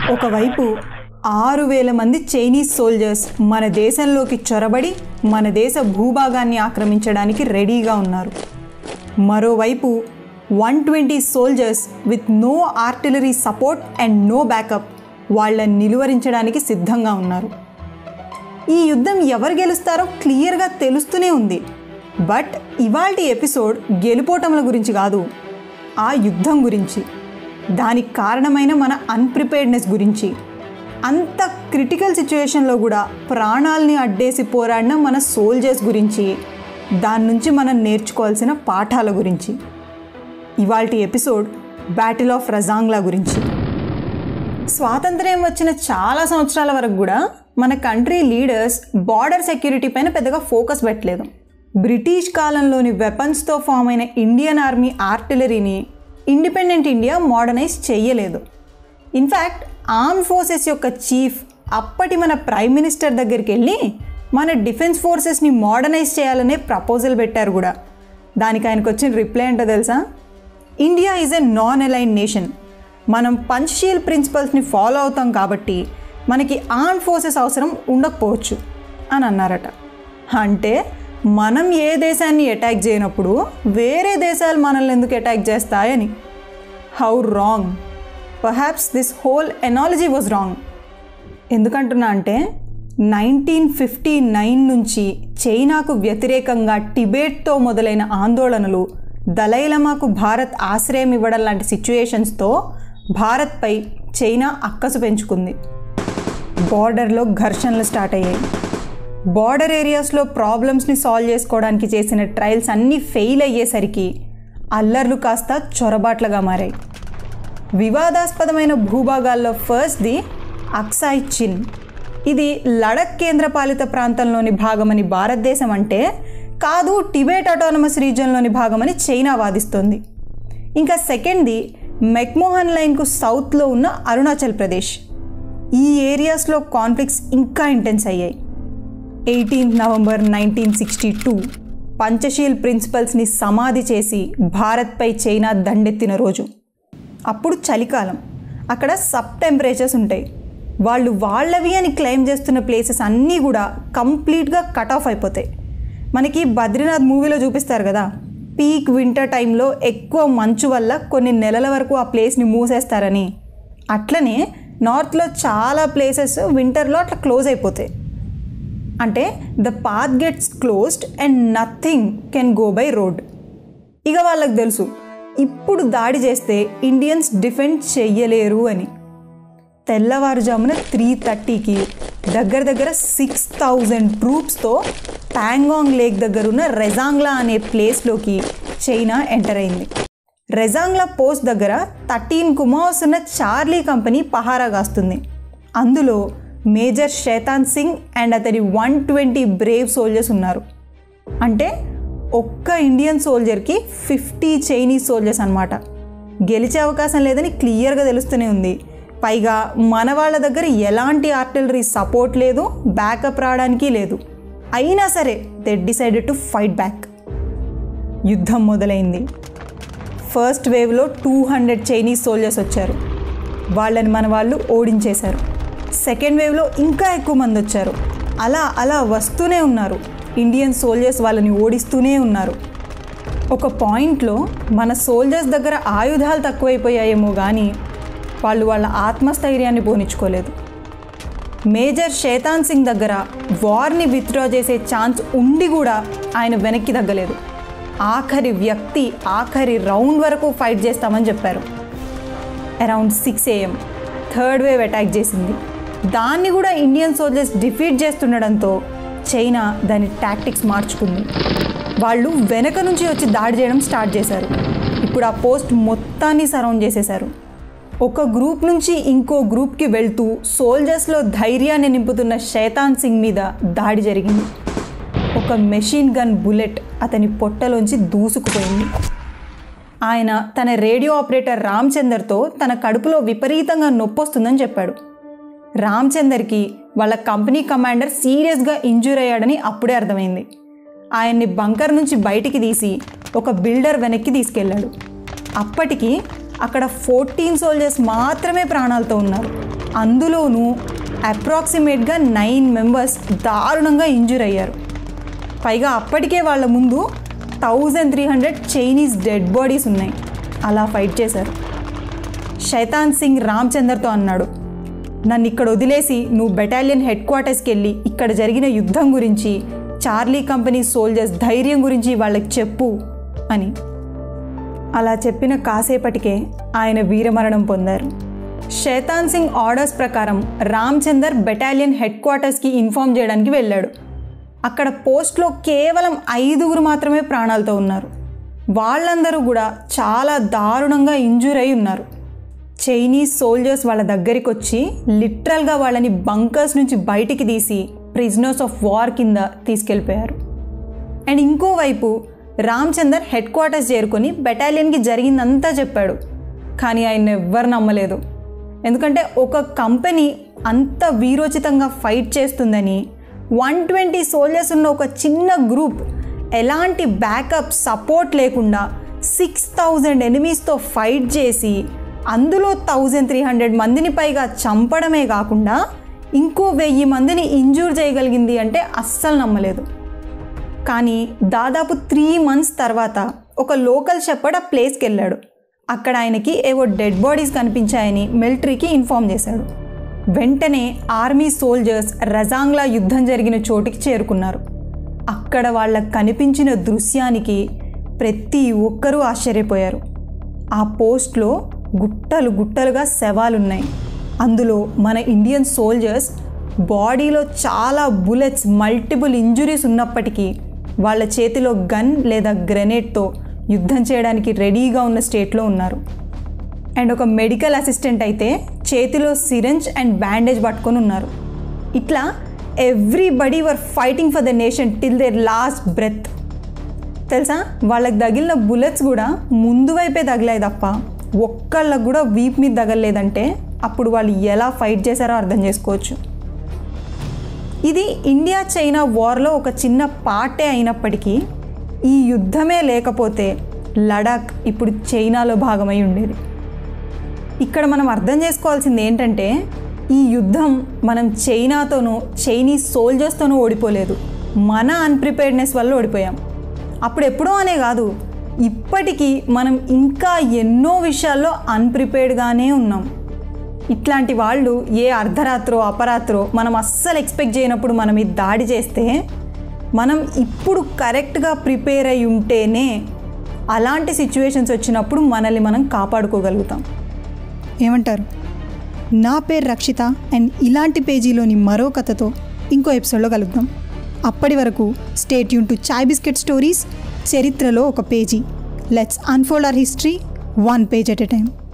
ఒకవైపు ఆరు వేల మంది చైనీస్ సోల్జర్స్ మన దేశంలోకి చొరబడి మన దేశ భూభాగాన్ని ఆక్రమించడానికి రెడీగా ఉన్నారు మరోవైపు one twenty soldiers with no artillery support and no backup వాళ్ళని నిలువరించడానికి సిద్ధంగా ఉన్నారు ఈ యుద్ధం ఎవరు గెలుస్తారో క్లియర్గా తెలుస్తూనే ఉంది బట్ ఇవాల్టి ఎపిసోడ్ గెలుపోటముల గురించి కాదు ఆ యుద్ధం గురించి దానికి కారణమైన మన అన్ప్రిపేర్డ్నెస్ గురించి అంత క్రిటికల్ సిచ్యువేషన్లో కూడా ప్రాణాలని అడ్డేసి పోరాడిన మన సోల్జర్స్ గురించి దాని నుంచి మనం నేర్చుకోవాల్సిన పాఠాల గురించి ఇవాల్టి ఎపిసోడ్ బ్యాటిల్ ఆఫ్ రజాంగ్లా గురించి స్వాతంత్ర్యం వచ్చిన చాలా సంవత్సరాల వరకు కూడా మన కంట్రీ లీడర్స్ బార్డర్ సెక్యూరిటీ పైన పెద్దగా ఫోకస్ పెట్టలేదు బ్రిటిష్ కాలంలోని వెపన్స్తో ఫామ్ అయిన ఇండియన్ ఆర్మీ ఆర్టిలరీని ఇండిపెండెంట్ ఇండియా మోడర్నైజ్ చేయలేదు ఇన్ఫ్యాక్ట్ ఆర్మ్ ఫోర్సెస్ యొక్క చీఫ్ అప్పటి మన ప్రైమ్ మినిస్టర్ దగ్గరికి వెళ్ళి మన డిఫెన్స్ ఫోర్సెస్ని మోడర్నైజ్ చేయాలనే ప్రపోజల్ పెట్టారు కూడా దానికి ఆయనకు వచ్చిన రిప్లై ఏంటో తెలుసా India is a non align nation మనం పంచషీల్ ప్రిన్సిపల్స్ని ఫాలో అవుతాం కాబట్టి మనకి ఆర్మ్ ఫోర్సెస్ అవసరం ఉండకపోవచ్చు అని అన్నారట అంటే మనం ఏ దేశాన్ని అటాక్ చేయనప్పుడు వేరే దేశాలు మనల్ని ఎందుకు అటాక్ చేస్తాయని how wrong perhaps this whole analogy was wrong ఎందుకంటున్నా అంటే నైన్టీన్ ఫిఫ్టీ నైన్ నుంచి చైనాకు వ్యతిరేకంగా టిబేట్తో మొదలైన ఆందోళనలు దలైలమాకు భారత్ ఆశ్రయం ఇవ్వడం లాంటి సిచ్యుయేషన్స్తో భారత్పై చైనా అక్కసు పెంచుకుంది బార్డర్లో ఘర్షణలు స్టార్ట్ అయ్యాయి బార్డర్ ఏరియాస్లో ప్రాబ్లమ్స్ని సాల్వ్ చేసుకోవడానికి చేసిన ట్రయల్స్ అన్నీ ఫెయిల్ అయ్యేసరికి అల్లర్లు కాస్త చొరబాట్లుగా మారాయి వివాదాస్పదమైన భూభాగాల్లో ఫస్ట్ది అక్సాయ్ చిన్ ఇది లడక్ కేంద్రపాలిత ప్రాంతంలోని భాగమని భారతదేశం అంటే కాదు టిబెట్ అటానమస్ రీజియన్లోని భాగమని చైనా వాదిస్తోంది ఇంకా సెకండ్ది మెక్మోహన్ లైన్కు సౌత్లో ఉన్న అరుణాచల్ ప్రదేశ్ ఈ ఏరియాస్లో కాన్ఫ్లిక్ట్స్ ఇంకా ఇంటెన్స్ అయ్యాయి eighteenth November nineteen sixty two Panchsheel ప్రిన్సిపల్స్ని సమాధి చేసి భారత్పై చైనా దండెత్తిన రోజు అప్పుడు చలికాలం అక్కడ సబ్ టెంపరేచర్స్ ఉంటాయి వాళ్ళు వాళ్ళవి అని క్లెయిమ్ చేస్తున్న ప్లేసెస్ అన్నీ కూడా కంప్లీట్గా కట్ ఆఫ్ అయిపోతాయి మనకి బద్రీనాథ్ మూవీలో చూపిస్తారు కదా పీక్ వింటర్ టైంలో ఎక్కువ మంచు వల్ల కొన్ని నెలల వరకు ఆ ప్లేస్ని మూసేస్తారని అట్లనే నార్త్లో చాలా ప్లేసెస్ వింటర్లో అట్లా క్లోజ్ అయిపోతాయి అంటే the path gets closed and nothing can go by road ఇక వాళ్ళకి తెలుసు ఇప్పుడు దాడి చేస్తే ఇండియన్స్ డిఫెండ్ చెయ్యలేరు అని తెల్లవారుజామున త్రీ థర్టీకి దగ్గర దగ్గర సిక్స్ థౌజండ్ ట్రూప్స్తో ప్యాంగాంగ్ లేక్ దగ్గర ఉన్న రెజాంగ్లా అనే ప్లేస్లోకి చైనా ఎంటర్ అయింది రెజాంగ్లా పోస్ట్ దగ్గర థర్టీన్ కుమార్స్ ఉన్న చార్లీ కంపెనీ పహారా కాస్తుంది అందులో మేజర్ శేతాన్ సింగ్ అండ్ అతని వన్ ట్వంటీ బ్రేవ్ సోల్జర్స్ ఉన్నారు అంటే ఒక్క ఇండియన్ సోల్జర్కి ఫిఫ్టీ చైనీస్ సోల్జర్స్ అనమాట గెలిచే అవకాశం లేదని క్లియర్గా తెలుస్తూనే ఉంది పైగా మన వాళ్ళ దగ్గర ఎలాంటి ఆర్టిలరీ సపోర్ట్ లేదు బ్యాకప్ రావడానికి లేదు అయినా సరే they decided to fight back యుద్ధం మొదలైంది ఫస్ట్ వేవ్లో టూ హండ్రెడ్ చైనీస్ సోల్జర్స్ వచ్చారు వాళ్ళని మన వాళ్ళు ఓడించేశారు సెకండ్ వేవ్లో ఇంకా ఎక్కువ మంది వచ్చారు అలా అలా వస్తూనే ఉన్నారు ఇండియన్ సోల్జర్స్ వాళ్ళని ఓడిస్తూనే ఉన్నారు ఒక పాయింట్లో మన సోల్జర్స్ దగ్గర ఆయుధాలు తక్కువైపోయాయేమో కానీ వాళ్ళు వాళ్ళ ఆత్మస్థైర్యాన్ని పోనిచ్చుకోలేదు మేజర్ శేతాన్ సింగ్ దగ్గర వార్ని విత్డ్రా చేసే ఛాన్స్ ఉండి కూడా ఆయన వెనక్కి తగ్గలేదు ఆఖరి వ్యక్తి ఆఖరి రౌండ్ వరకు ఫైట్ చేస్తామని చెప్పారు around six AM third wave attack చేసింది దాన్ని కూడా ఇండియన్ సోల్జర్స్ డిఫీట్ చేస్తుండడంతో చైనా దాని టాక్టిక్స్ మార్చుకుంది వాళ్ళు వెనక నుంచి వచ్చి దాడి చేయడం స్టార్ట్ చేశారు ఇప్పుడు ఆ పోస్ట్ మొత్తాన్ని సరౌండ్ చేసేశారు ఒక గ్రూప్ నుంచి ఇంకో గ్రూప్కి వెళ్తూ సోల్జర్స్లో ధైర్యాన్ని నింపుతున్న శైతాన్ సింగ్ మీద దాడి జరిగింది ఒక మెషిన్ గన్ బుల్లెట్ అతని పొట్టలోంచి దూసుకుపోయింది ఆయన తన రేడియో ఆపరేటర్ రామ్చందర్తో తన కడుపులో విపరీతంగా నొప్పొస్తుందని చెప్పాడు రామ్చందర్కి వాళ్ళ కంపెనీ కమాండర్ సీరియస్గా ఇంజూర్ అయ్యాడని అప్పుడే అర్థమైంది ఆయన్ని బంకర్ నుంచి బయటికి తీసి ఒక బిల్డర్ వెనక్కి తీసుకెళ్ళాడు అప్పటికి అక్కడ ఫోర్టీన్ సోల్జర్స్ మాత్రమే ప్రాణాలతో ఉన్నారు అందులోనూ అప్రాక్సిమేట్గా నైన్ మెంబర్స్ దారుణంగా ఇంజూర్ అయ్యారు పైగా అప్పటికే వాళ్ళ ముందు thousand three hundred Chinese dead bodies ఉన్నాయి అలా ఫైట్ చేశారు శైతాన్ సింగ్ రామచందర్తో అన్నాడు నన్ను ఇక్కడ వదిలేసి నువ్వు బెటాలియన్ హెడ్ క్వార్టర్స్కి వెళ్ళి ఇక్కడ జరిగిన యుద్ధం గురించి చార్లీ కంపెనీ సోల్జర్స్ ధైర్యం గురించి వాళ్ళకి చెప్పు అని అలా చెప్పిన కాసేపటికే ఆయన వీరమరణం పొందారు శైతాన్ సింగ్ ఆర్డర్స్ ప్రకారం రామచందర్ బెటాలియన్ హెడ్ క్వార్టర్స్కి ఇన్ఫామ్ చేయడానికి వెళ్ళాడు అక్కడ పోస్ట్లో కేవలం ఐదుగురు మాత్రమే ప్రాణాలతో ఉన్నారు వాళ్ళందరూ కూడా చాలా దారుణంగా ఇంజూర్ అయి ఉన్నారు చైనీస్ సోల్జర్స్ వాళ్ళ దగ్గరికి వచ్చి లిటరల్గా వాళ్ళని బంకర్స్ నుంచి బయటికి తీసి ప్రిజనర్స్ ఆఫ్ వార్ కింద తీసుకెళ్ళిపోయారు అండ్ ఇంకోవైపు రామచందర్ హెడ్ క్వార్టర్స్ చేరుకొని బెటాలియన్కి జరిగిందంతా చెప్పాడు కానీ ఆయన ఎవ్వరు నమ్మలేదు ఎందుకంటే ఒక కంపెనీ అంత వీరోచితంగా ఫైట్ చేస్తుందని వన్ ట్వంటీ సోల్జర్స్ ఉన్న ఒక చిన్న గ్రూప్ ఎలాంటి బ్యాకప్ సపోర్ట్ లేకుండా సిక్స్ థౌజండ్ ఎనిమీస్తో ఫైట్ చేసి అందులో థౌజండ్ త్రీ హండ్రెడ్ మందిని పైగా చంపడమే కాకుండా ఇంకో వెయ్యి మందిని ఇంజూర్ చేయగలిగింది అంటే అస్సలు నమ్మలేదు కానీ దాదాపు త్రీ మంత్స్ తర్వాత ఒక లోకల్ షెపర్డ్ ఆ ప్లేస్కి వెళ్ళాడు అక్కడ ఆయనకి ఏవో డెడ్ బాడీస్ కనిపించాయని మిలిటరీకి ఇన్ఫామ్ చేశాడు వెంటనే ఆర్మీ సోల్జర్స్ రజాంగ్లా యుద్ధం జరిగిన చోటికి చేరుకున్నారు అక్కడ వాళ్ళకు కనిపించిన దృశ్యానికి ప్రతి ఒక్కరూ ఆశ్చర్యపోయారు ఆ పోస్ట్లో గుట్టలు గుట్టలుగా శవాలున్నాయి అందులో మన ఇండియన్ సోల్జర్స్ బాడీలో చాలా బుల్లెట్స్ మల్టిపుల్ ఇంజురీస్ ఉన్నప్పటికీ వాళ్ళ చేతిలో గన్ లేదా గ్రెనేడ్తో యుద్ధం చేయడానికి రెడీగా ఉన్న స్టేట్లో ఉన్నారు అండ్ ఒక మెడికల్ అసిస్టెంట్ అయితే చేతిలో సిరెంజ్ అండ్ బ్యాండేజ్ పట్టుకొని ఉన్నారు ఇట్లా everybody were fighting for the nation till their last breath తెలుసా వాళ్ళకి తగిలిన బుల్లెట్స్ కూడా ముందు వైపే తగిలాయి తప్ప ఒక్కళ్ళకు కూడా వీప్ మీద తగలలేదంటే అప్పుడు వాళ్ళు ఎలా ఫైట్ చేశారో అర్థం చేసుకోవచ్చు ఇది ఇండియా చైనా వార్లో ఒక చిన్న పార్టే అయినప్పటికీ ఈ యుద్ధమే లేకపోతే లడాక్ ఇప్పుడు చైనాలో భాగమై ఉండేది ఇక్కడ మనం అర్థం చేసుకోవాల్సింది ఏంటంటే ఈ యుద్ధం మనం చైనాతోనూ చైనీస్ సోల్జర్స్తోనూ ఓడిపోలేదు మన అన్ప్రిపేర్డ్నెస్ వల్ల ఓడిపోయాం అప్పుడు ఎప్పుడో అనే కాదు ఇప్పటికీ మనం ఇంకా ఎన్నో విషయాల్లో అన్ప్రిపేర్డ్గానే ఉన్నాం ఇట్లాంటి వాళ్ళు ఏ అర్ధరాత్రో అపరాత్రో మనం అస్సలు ఎక్స్పెక్ట్ చేయనప్పుడు మనం ఇది దాడి చేస్తే మనం ఇప్పుడు కరెక్ట్గా ప్రిపేర్ అయి ఉంటేనే అలాంటి సిచ్యువేషన్స్ వచ్చినప్పుడు మనల్ని మనం కాపాడుకోగలుగుతాం ఏమంటారు నా పేరు రక్షిత అండ్ ఇలాంటి పేజీలోని మరో కథతో ఇంకో ఎపిసోడ్లో కలుద్దాం అప్పటి వరకు స్టేట్ యూన్ టు చాయ్ బిస్కెట్ స్టోరీస్ చరిత్రలో ఒక పేజీ let's unfold our history one page at a time